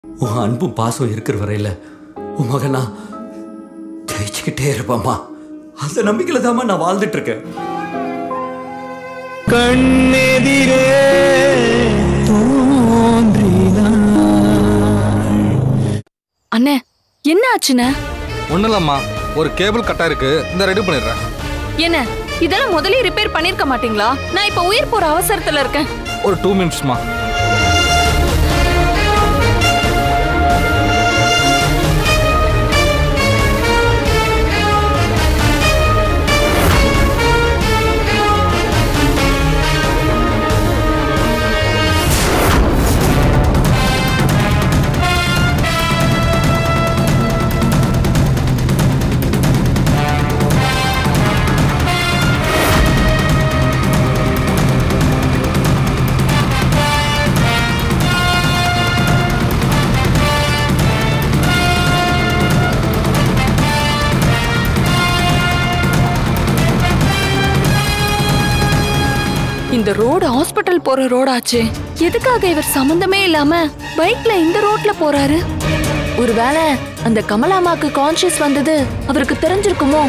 உன் அன்பும் பாசம் இருக்கிற வரையில உன் மகனா ஜெயிச்சுக்கிட்டே இருப்பாம்மா அந்த நம்பிக்கையில தாம்மா நான் வாழ்ந்துட்டு இருக்கேன் கண்ணெதிரே அண்ணே என்ன ஆச்சுண்ணே ஒன்றும் இல்லைம்மா ஒரு கேபிள் கட்டா இருக்கு இந்த ரெடி பண்ணிடுறேன் என்ன இதெல்லாம் முதல்லயே ரிப்பேர் பண்ணிருக்க மாட்டீங்களா நான் இப்ப உயிர் போற அவசரத்துல இருக்கேன் ஒரு டூ மினிட்ஸ்மா இந்த ரோடு ஹாஸ்பிட்டல் போற ரோடாச்சு எதுக்காக இவர் சம்பந்தமே இல்லாம பைக்ல இந்த ரோட்ல போறாரு ஒருவேளை அந்த கமலாமாக்கு கான்ஷியஸ் வந்தது அவருக்கு தெரிஞ்சிருக்குமோ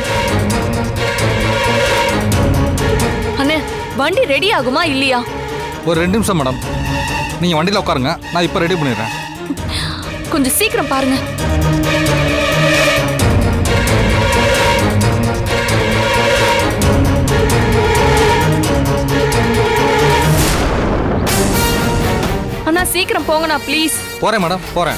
அண்ணே வண்டி ரெடி ஆகுமா இல்லையா ஒரு ரெண்டு நிமிஷம் மேடம் நீங்கள் வண்டியில் உட்காருங்க நான் இப்போ ரெடி பண்ணிடுறேன் கொஞ்சம் சீக்கிரம் பாருங்க அண்ணா சீக்கிரம் போங்கண்ணா ப்ளீஸ் போகிறேன் மேடம் போகிறேன்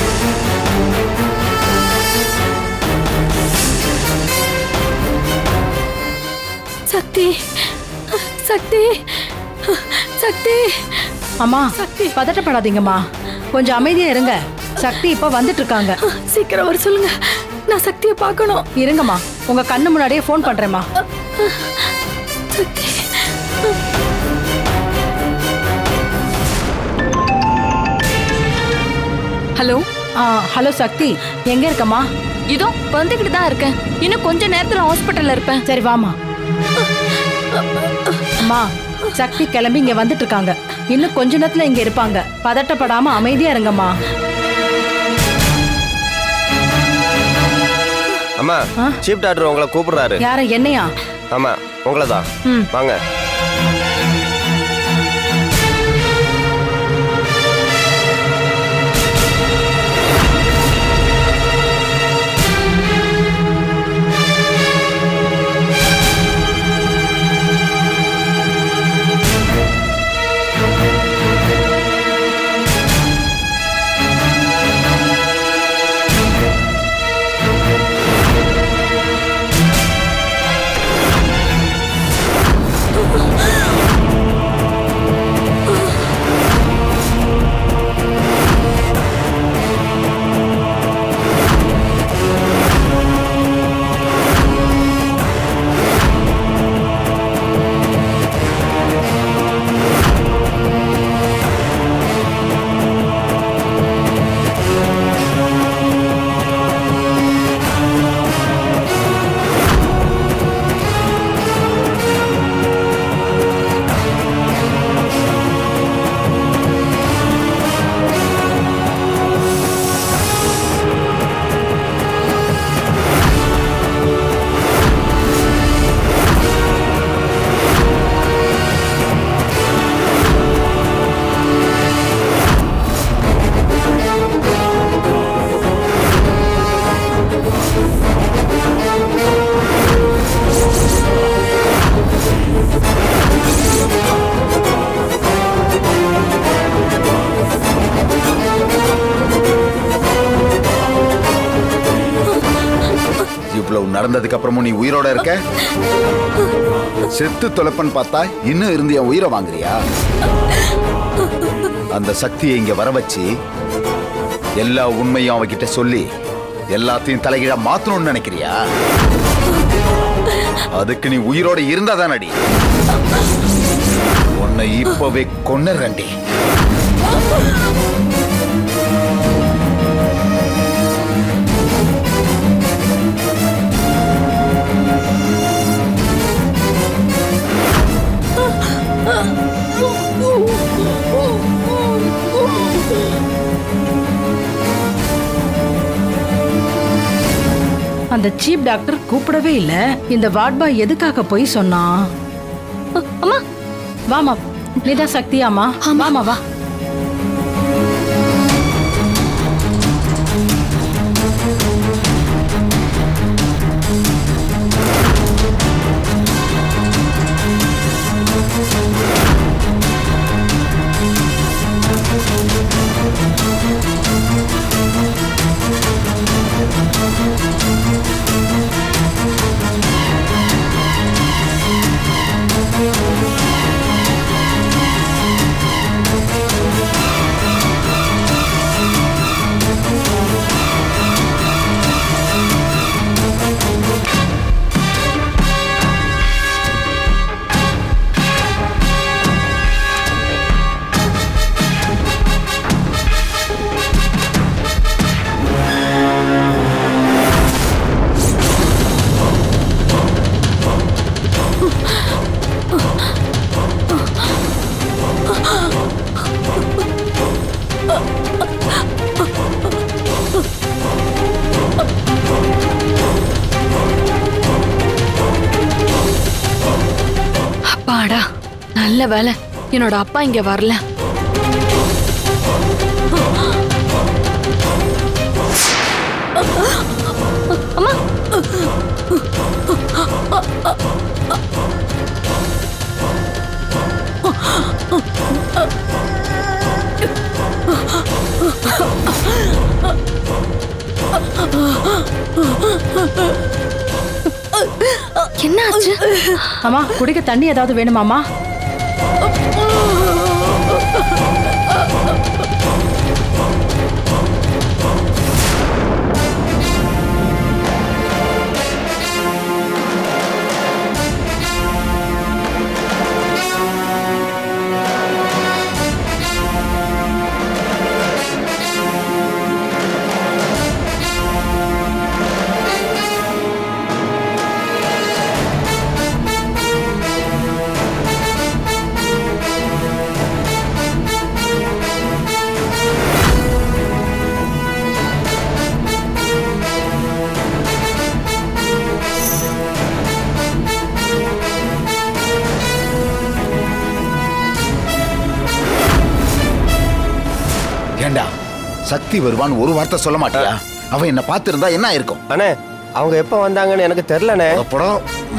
சக்தி சக்தி சக்தி அம்மா சக்தி. பதட்டப்படாதீங்கம்மா கொஞ்சம் அமைதியா இருங்க சக்தி இப்ப வந்துட்டு இருக்காங்க சீக்கிரம் வர சொல்லுங்க நான் சக்தியை பார்க்கணும் இருங்கம்மா உங்க கண்ணு முன்னாடியே ஃபோன் பண்றேம்மா சக்தி ஹலோ ஆ ஹலோ சக்தி எங்க இருக்கம்மா இதோ வந்துகிட்டு தான் இருக்கேன் இன்னும் கொஞ்ச நேரத்துல ஹாஸ்பிட்டல்ல இருப்பேன் சரி வாமா அம்மா சக்தி கிளம்பி இங்க வந்துட்டு இருக்காங்க இன்னும் கொஞ்ச நேரத்துல இங்க இருப்பாங்க பதட்டப்படாம அமைதியா இருங்கம்மா அம்மா ஆ? சீப் டாக்டர் உங்களை கூப்பிடுறாரு யார என்னையா ஆமா உங்களை தான் ம். வாங்க இவ்வளவு நடந்ததுக்கு அப்புறமும் நீ உயிரோட இருக்க செத்து தொலைப்பன்னு பார்த்தா இன்னும் இருந்து என் உயிரை வாங்குறியா அந்த சக்தியை இங்க வர வச்சு எல்லா உண்மையும் அவகிட்ட சொல்லி எல்லாத்தையும் தலைகீழா மாத்தணும்னு நினைக்கிறியா அதுக்கு நீ உயிரோட இருந்தா தானடி உன்னை இப்பவே கொன்னுறண்டி அந்த சீப் டாக்டர் கூப்பிடவே இல்ல இந்த வார்ட் பாய் எதுக்காக போய் சொன்னான் அம்மா வாமா நீதான் சக்தியாமா வாமா வா அப்பாடா நல்ல வேலை என்னோட அப்பா இங்க வரல அம்மா என்னாச்சு அம்மா குடிக்க தண்ணி ஏதாவது வேணுமாமா ஏண்டா சக்தி வருவான்னு ஒரு வார்த்தை சொல்ல மாட்டியா அவன் என்ன பார்த்திருந்தா என்ன இருக்கும் அண்ணே அவங்க எப்போ வந்தாங்கன்னு எனக்கு தெரிலண்ணே அப்புறம்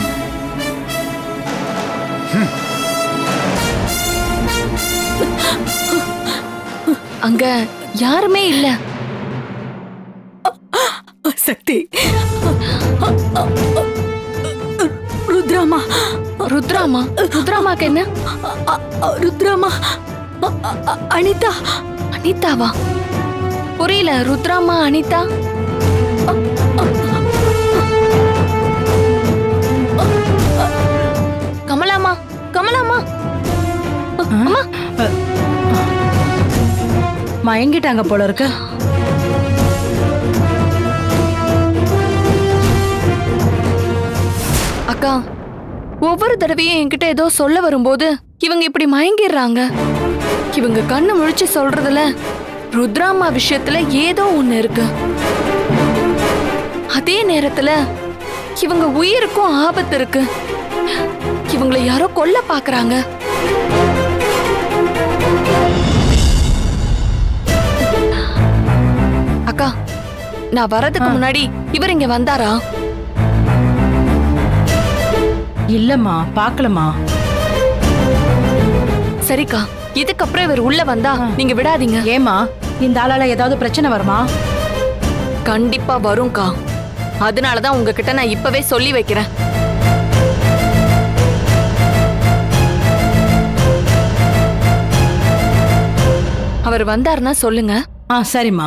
அங்க யாருமே இல்ல சக்தி ருத்ராமா ருத்ராமா ருத்ராமாக்கு என்ன அ- அ- ருத்ராமா அ- அ- அனிதா அனிதாவா புரியல ருத்ராமா அனிதா கமலாமா கமலாமா அம்மா மயங்கிட்டாங்க போல இருக்கு அக்கா ஒவ்வொரு தடவையும் என்கிட்ட ஏதோ சொல்ல வரும்போது இவங்க இப்படி மயங்கிடுறாங்க இவங்க கண்ணு முழிச்சு சொல்றதுல ருத்ராமா விஷயத்துல ஏதோ ஒண்ணு இருக்கு அதே நேரத்துல இவங்க உயிருக்கும் ஆபத்து இருக்கு இவங்களை யாரோ கொல்ல பாக்குறாங்க அக்கா நான் வரதுக்கு முன்னாடி இவர் இங்க வந்தாரா இல்லம்மா பார்க்கலம்மா சரிக்கா இதுக்கப்புறம் இவர் உள்ள வந்தா நீங்க விடாதீங்க ஏமா இந்த ஆளால ஏதாவது பிரச்சனை வருமா கண்டிப்பா வரும்க்கா அதனாலதான் உங்ககிட்ட நான் இப்பவே சொல்லி வைக்கிறேன் அவர் வந்தாருன்னா சொல்லுங்க ஆ சரிம்மா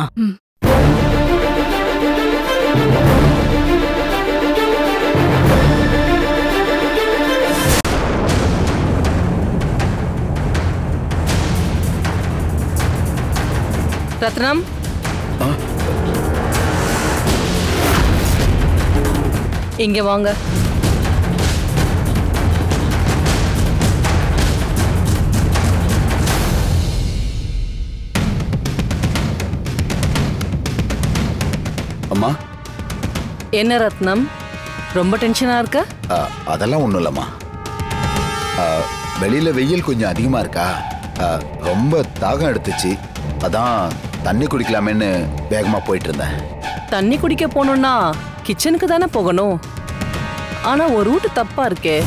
ரத்னம் இங்க வாங்க அம்மா என்ன ரத்னம் ரொம்ப டென்ஷனா இருக்க ஆ, அதெல்லாம் ஒன்றும் இல்லைம்மா ஆ, வெளியில வெயில் கொஞ்சம் அதிகமா இருக்கா ஆ, ரொம்ப தாகம் எடுத்துச்சு அதான் தண்ணி குடிக்கலாமேன்னு வேகமா போயிட்டு இருந்தேன் தண்ணி குடிக்க போகணும்னா கிச்சனுக்கு தானே போகணும் ஆனா ஒரு ரூட் தப்பா இருக்கே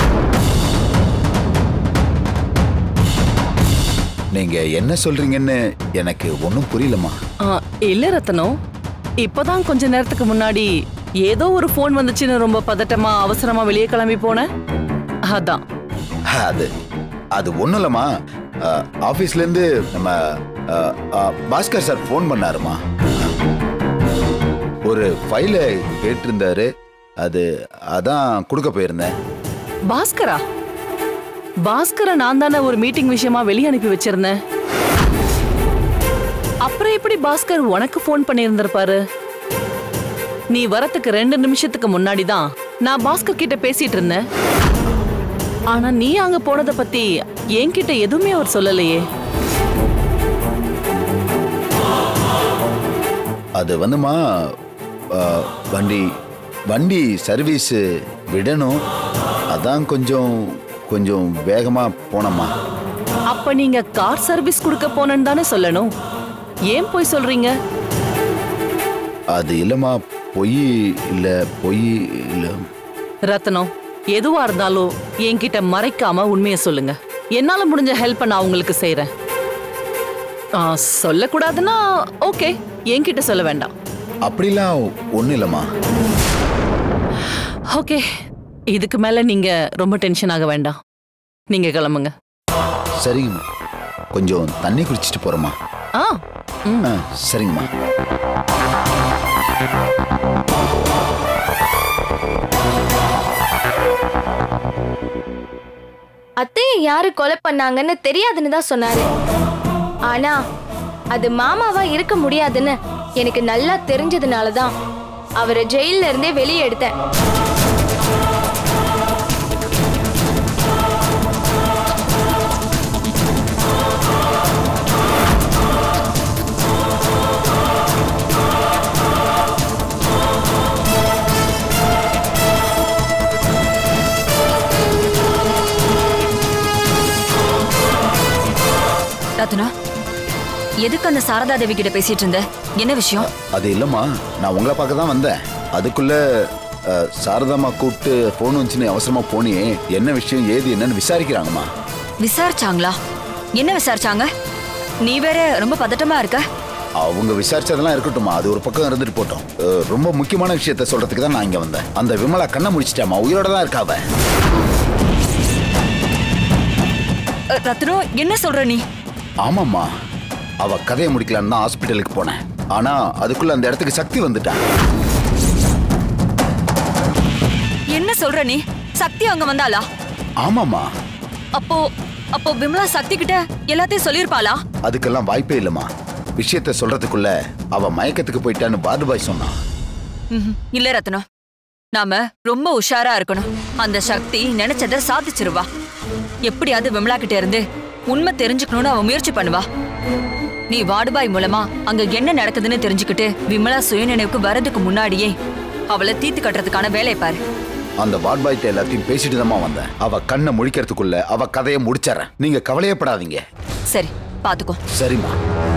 நீங்க என்ன சொல்றீங்கன்னு எனக்கு ஒன்றும் புரியலம்மா ஆ, இல்ல ரத்னம் இப்பதான் கொஞ்ச நேரத்துக்கு முன்னாடி ஏதோ ஒரு ஃபோன் வந்துச்சுன்னு ரொம்ப பதட்டமா அவசரமா வெளியே கிளம்பி போனேன் அதான் அது அது ஒன்றும் இல்லைம்மா ஆஃபீஸ்லேருந்து நம்ம ஆ, ஆ, பாஸ்கர் சார் ஃபோன் பண்ணாருமா ஒரு ஃபைலை கேட்டிருந்தாரு அது அதான் கொடுக்க போயிருந்தேன் பாஸ்கரா பாஸ்கரை நான் தானே ஒரு மீட்டிங் விஷயமா வெளியே அனுப்பி வச்சிருந்தேன் அப்புறம் எப்படி பாஸ்கர் உனக்கு ஃபோன் பண்ணியிருந்திருப்பாரு நீ வரத்துக்கு ரெண்டு நிமிஷத்துக்கு முன்னாடி தான் நான் பாஸ்கர் கிட்ட பேசிட்டு இருந்தேன் ஆனா நீ அங்க போனதை பத்தி என்கிட்ட எதுவுமே அவர் சொல்லலையே அது வந்துமா ஆ, வண்டி வண்டி சர்வீஸ் விடணும் அதான் கொஞ்சம் கொஞ்சம் வேகமா போனம்மா அப்ப நீங்க கார் சர்வீஸ் கொடுக்க போனேன்னு தானே சொல்லணும் ஏன் போய் சொல்றீங்க அது இல்லைம்மா பொய் இல்லை பொய் இல்லை ரத்னம் எதுவா இருந்தாலும் என்கிட்ட மறைக்காம உண்மையை சொல்லுங்க என்னால முடிஞ்ச ஹெல்ப் நான் உங்களுக்கு செய்யறேன் சொல்லக்கூடாதுன்னா ஓகே என்கிட்ட சொல்ல வேண்டாம் அப்படிலாம் ஒன்றும் இல்லைம்மா ஓகே இதுக்கு மேல நீங்க ரொம்ப டென்ஷன் ஆக வேண்டாம் நீங்க கிளம்புங்க சரிங்கம்மா கொஞ்சம் தண்ணி குடிச்சிட்டு போகிறோம்மா ஆ ம் ஆ சரிங்கம்மா அத்தையை யாரு கொலை பண்ணாங்கன்னு தெரியாதுன்னு தான் சொன்னாரு ஆனா அது மாமாவா இருக்க முடியாதுன்னு எனக்கு நல்லா தெரிஞ்சதுனால தான் அவரை ஜெயில்ல இருந்தே வெளியே எடுத்தேன் ரத்னா எதுக்கு அந்த சாரதா தேவி கிட்ட பேசிட்டு இருந்த என்ன விஷயம் அது இல்லைம்மா நான் உங்களை பார்க்க தான் வந்தேன் அதுக்குள்ள அ, சாரதாம்மா கூப்பிட்டு ஃபோன் வந்துச்சுன்னு அவசரமா போனியே என்ன விஷயம் ஏது என்னன்னு விசாரிக்கிறாங்கம்மா விசாரிச்சாங்களா என்ன விசாரிச்சாங்க நீ வேற ரொம்ப பதட்டமா இருக்க அவங்க விசாரிச்சதெல்லாம் இருக்கட்டும்மா அது ஒரு பக்கம் இருந்துட்டு போட்டோம் அ, ரொம்ப முக்கியமான விஷயத்த சொல்றதுக்கு தான் நான் இங்க வந்தேன் அந்த விமலா கண்ணை முடிச்சிட்டாமா உயிரோட தான் இருக்காவ அ, ரத்னு என்ன சொல்ற நீ ஆமாம்மா அவ கதையை முடிக்கலான்னு தான் ஹாஸ்பிட்டலுக்கு போனேன் ஆனா அதுக்குள்ள அந்த இடத்துக்கு சக்தி வந்துட்டான் என்ன சொல்ற நீ சக்தி அங்க வந்தாளா ஆமாம்மா அப்போ அப்போ விமலா சக்தி கிட்ட எல்லாத்தையும் சொல்லிருப்பாளா அதுக்கெல்லாம் வாய்ப்பே இல்லைம்மா விஷயத்த சொல்றதுக்குள்ள அவ மயக்கத்துக்கு போயிட்டான்னு பாதுபாய் சொன்னான் ம்ஹும். இல்ல ரத்னம் நாம ரொம்ப உஷாரா இருக்கணும் அந்த சக்தி நினைச்சத சாதிச்சிருவா எப்படியாவது விமலா கிட்ட இருந்து உண்மை தெரிஞ்சுக்கணும்னு அவ முயற்சி பண்ணுவா நீ வாடுபாய் மூலமா அங்க என்ன நடக்குதுன்னு தெரிஞ்சுக்கிட்டு விமலா சுயநினைவுக்கு வரதுக்கு முன்னாடியே அவளை தீத்து கட்டுறதுக்கான வேலையை பாரு அந்த வாட்பாய்ட்ட எல்லாத்தையும் பேசிட்டு தான் வந்தேன் அவ கண்ணை முழிக்கிறதுக்குள்ள அவ கதையை முடிச்சிடறேன் நீங்க கவலையப்படாதீங்க சரி பாத்துக்கோ சரிம்மா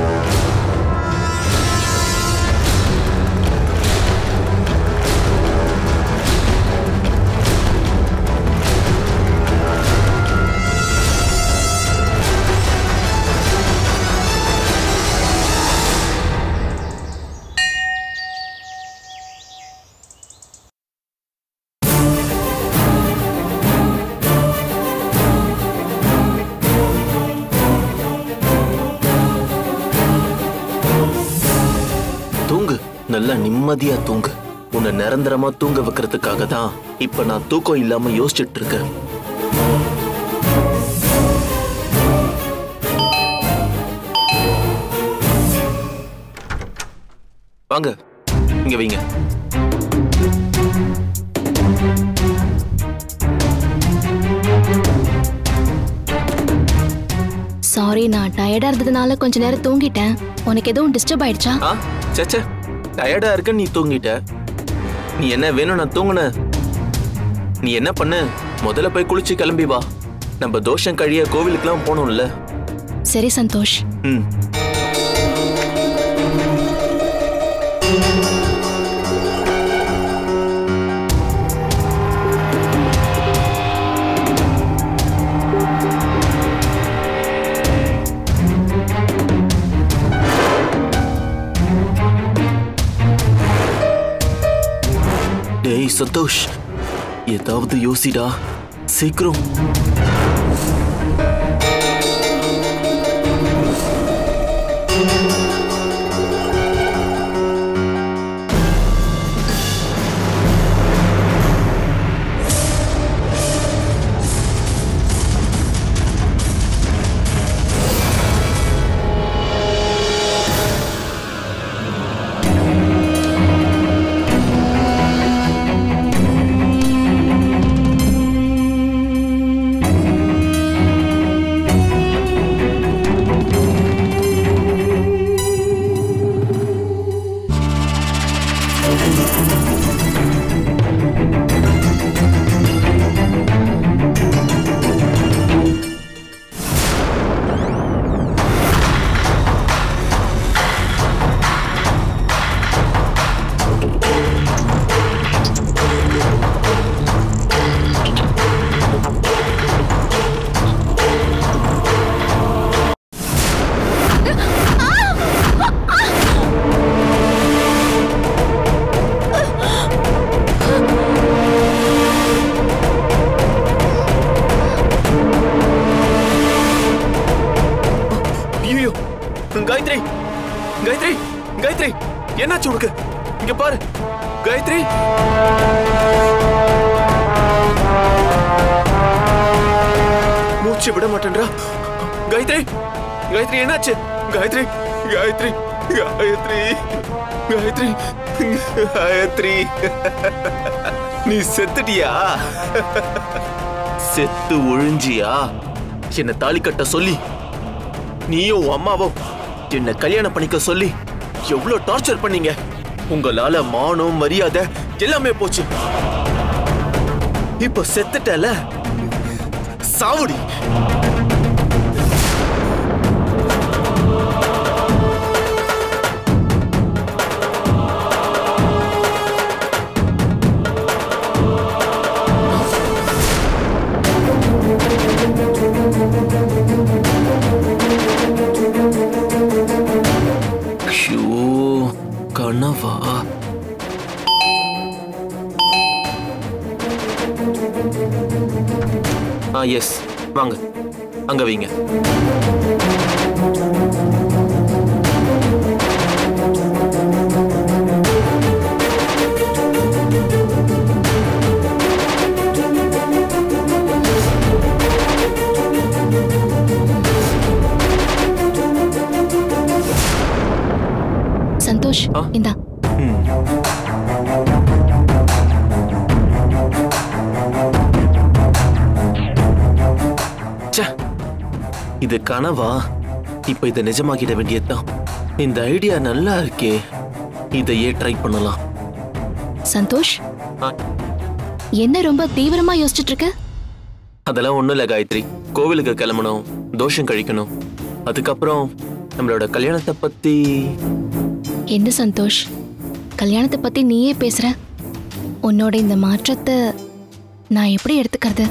தூங்கு நல்லா நிம்மதியா தூங்கு உன்னை நிரந்தரமா தூங்க வைக்கிறதுக்காக தான் இப்ப நான் தூக்கம் இல்லாம யோசிச்சுட்டு இருக்கேன் வாங்க இங்க வைங்க சாரி நான் டயர்டா இருந்ததுனால கொஞ்ச நேரம் தூங்கிட்டேன் உனக்கு எதுவும் டிஸ்டர்ப் ஆயிடுச்சா ஆ சேச்சே டயர்டா இருக்க நீ தூங்கிட்ட நீ என்ன வேணும் நான் தூங்குன நீ என்ன பண்ணு முதல்ல போய் குளிச்சு கிளம்பி வா நம்ம தோஷம் கழிய கோவிலுக்குலாம் போகணும்ல சரி சந்தோஷ் ம் டேய் சந்தோஷ் ஏதாவது யோசிடா சீக்கிரம் ஐயோ காயத்ரி காயத்ரி காயத்ரி என்னாச்சு உனக்கு இங்க பாரு காயத்ரி மூச்சு விட மாட்டேன்றா காயத்ரி காயத்ரி என்னாச்சு காயத்ரி காயத்ரி காயத்ரி காயத்ரி காயத்ரி நீ செத்துட்டியா செத்து ஒழிஞ்சியா என்ன தாலி கட்ட சொல்லி நீயும் உன் அம்மாவும் என்ன கல்யாணம் பண்ணிக்க சொல்லி எவ்வளவு டார்ச்சர் பண்ணீங்க உங்களால மானம் மரியாதை எல்லாமே போச்சு இப்ப செத்துட்டல சாவுடி ஐயோ கனவா ஆ எஸ் வாங்க அங்க வைங்க சந்தோஷ் ஆ? இந்தா ம். ச்சே, இது கனவா இப்ப இதை நிஜமாக்கிட வேண்டியதுதான் இந்த ஐடியா நல்லா இருக்கே இதையே ட்ரை பண்ணலாம் சந்தோஷ் ஆ, என்ன ரொம்ப தீவிரமா யோசிச்சுட்டு இருக்க அதெல்லாம் ஒண்ணும் இல்ல காயத்ரி கோவிலுக்கு கிளம்பணும் தோஷம் கழிக்கணும் அதுக்கப்புறம் நம்மளோட கல்யாணத்தை பத்தி என்ன சந்தோஷ் கல்யாணத்தை பத்தி நீயே பேசுற உன்னோட இந்த மாற்றத்தை நான் எப்படி எடுத்துக்கிறது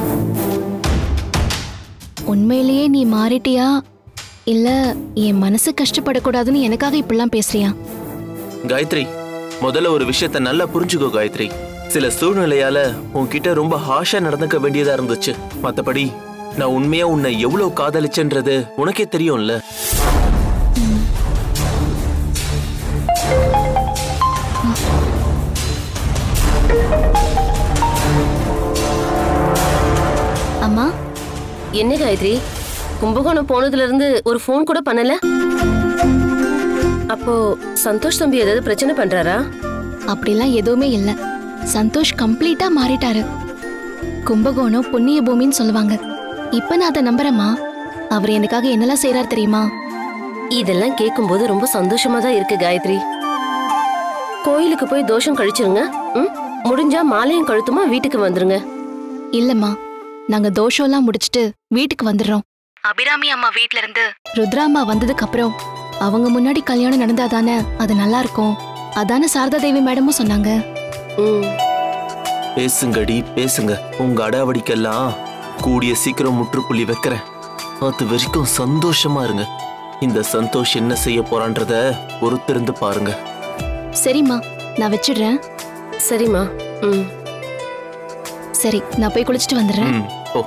உண்மையிலேயே நீ மாறிட்டியா இல்ல என் மனசு கஷ்டப்படக்கூடாதுன்னு எனக்காக இப்படிலாம் பேசுறியா காயத்ரி முதல்ல ஒரு விஷயத்த நல்லா புரிஞ்சுக்கோ காயத்ரி சில சூழ்நிலையால உன்கிட்ட ரொம்ப ஹாஷா நடந்துக்க வேண்டியதா இருந்துச்சு மத்தபடி நான் உண்மையா உன்னை எவ்வளவு காதலிச்சேன்றது உனக்கே தெரியும்ல அம்மா என்ன காயத்ரி கும்பகோணம் போனதுல இருந்து ஒரு ஃபோன் கூட பண்ணல அப்போ சந்தோஷ் தம்பி ஏதாவது பிரச்சனை பண்றாரா அப்படிலாம் எதுவுமே இல்ல சந்தோஷ் கம்ப்ளீட்டா மாறிட்டாரு கும்பகோணம் புண்ணிய பூமின்னு சொல்லுவாங்க இப்ப நான் அதை நம்புறேம்மா அவர் எனக்காக என்னெல்லாம் செய்றார் தெரியுமா இதெல்லாம் கேட்கும்போது ரொம்ப சந்தோஷமா தான் இருக்கு காயத்ரி கோயிலுக்கு போய் தோஷம் கழிச்சிருங்க ம் முடிஞ்சா மாலையும் கழுத்துமா வீட்டுக்கு வந்துருங்க இல்லம்மா நாங்க தோஷம்லாம் முடிச்சிட்டு வீட்டுக்கு வந்துடுறோம் அபிராமி அம்மா வீட்ல இருந்து ருத்ரா அம்மா வந்ததுக்கு அப்புறம் அவங்க முன்னாடி கல்யாணம் நடந்தாதானே அது நல்லா இருக்கும் அதானே சாரதா தேவி மேடமும் சொன்னாங்க ம் பேசுங்கடி பேசுங்க உங்க அடாவடிக்கெல்லாம் கூடிய சீக்கிரம் முற்றுப்புள்ளி வைக்கிறேன் அது வரைக்கும் சந்தோஷமா இருங்க இந்த சந்தோஷ் என்ன செய்ய போறான்றத பொறுத்திருந்து பாருங்க சரிம்மா நான் வச்சிடுறேன் சரிம்மா ம் சரி நான் போய் குளிச்சுட்டு வந்துடுறேன் ம் ஓ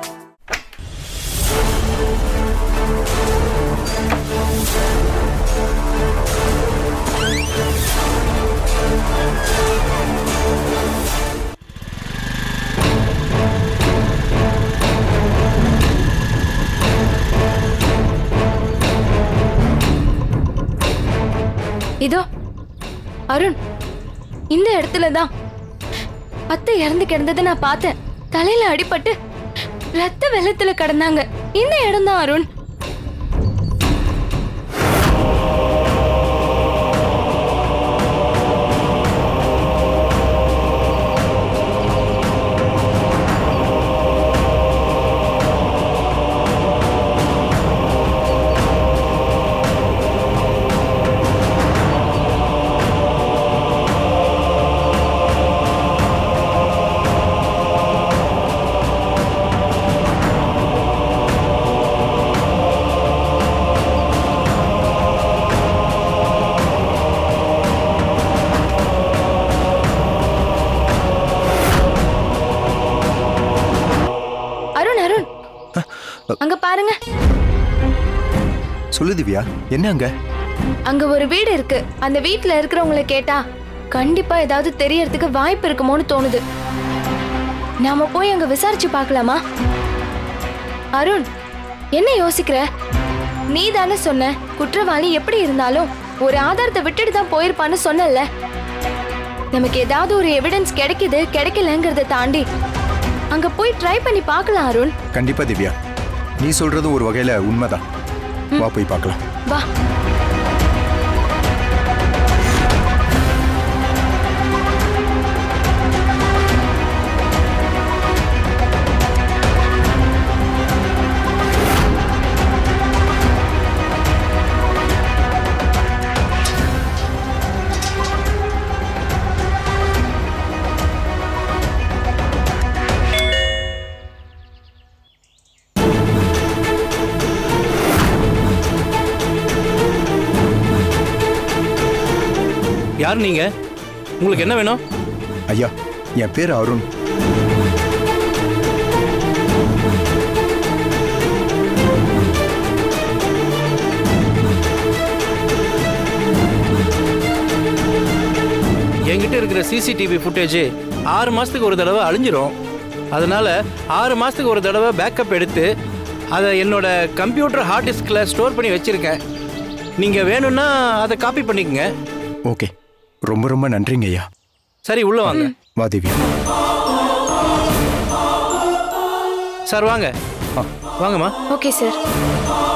இதோ அருண் இந்த இடத்துல தான் அத்தை இறந்து கிடந்ததை நான் பார்த்தேன் தலையில அடிபட்டு ரத்த வெள்ளத்துல கிடந்தாங்க இந்த இடம் தான் அருண் அருண் அருண் அங்க பாருங்க சொல்லு திவ்யா என்ன அங்க அங்க ஒரு வீடு இருக்கு அந்த வீட்ல இருக்கிறவங்கள கேட்டா கண்டிப்பா ஏதாவது தெரியறதுக்கு வாய்ப்பு இருக்குமோன்னு தோணுது நாம போய் அங்க விசாரிச்சு பார்க்கலாமா அருண் என்ன யோசிக்கிற நீ தானே சொன்ன குற்றவாளி எப்படி இருந்தாலும் ஒரு ஆதாரத்தை விட்டுட்டு தான் போயிருப்பான்னு சொன்னல நமக்கு ஏதாவது ஒரு எவிடன்ஸ் கிடைக்குது கிடைக்கலங்கிறத தாண்டி அங்க போய் ட்ரை பண்ணி பார்க்கலாம் அருண் கண்டிப்பா திவ்யா நீ சொல்றது ஒரு வகையில உண்மைதான் வா போய் பார்க்கலாம் வா யார் நீங்க உங்களுக்கு என்ன வேணும் ஐயா என் பேர் அருண் என்கிட்ட இருக்கிற சிசிடிவி ஃபுட்டேஜ் ஆறு மாசத்துக்கு ஒரு தடவை அழிஞ்சிரும் அதனால ஆறு மாசத்துக்கு ஒரு தடவை பேக்கப் எடுத்து அதை என்னோட கம்ப்யூட்டர் ஹார்ட் டிஸ்கில் ஸ்டோர் பண்ணி வச்சிருக்கேன் நீங்க வேணும்னா அதை காப்பி பண்ணிக்கங்க ஓகே ரொம்ப ரொம்ப நன்றிங்க ஐயா சரி உள்ள வாங்க வா திவ்யா சார் வாங்க வாங்கம்மா ஓகே சார்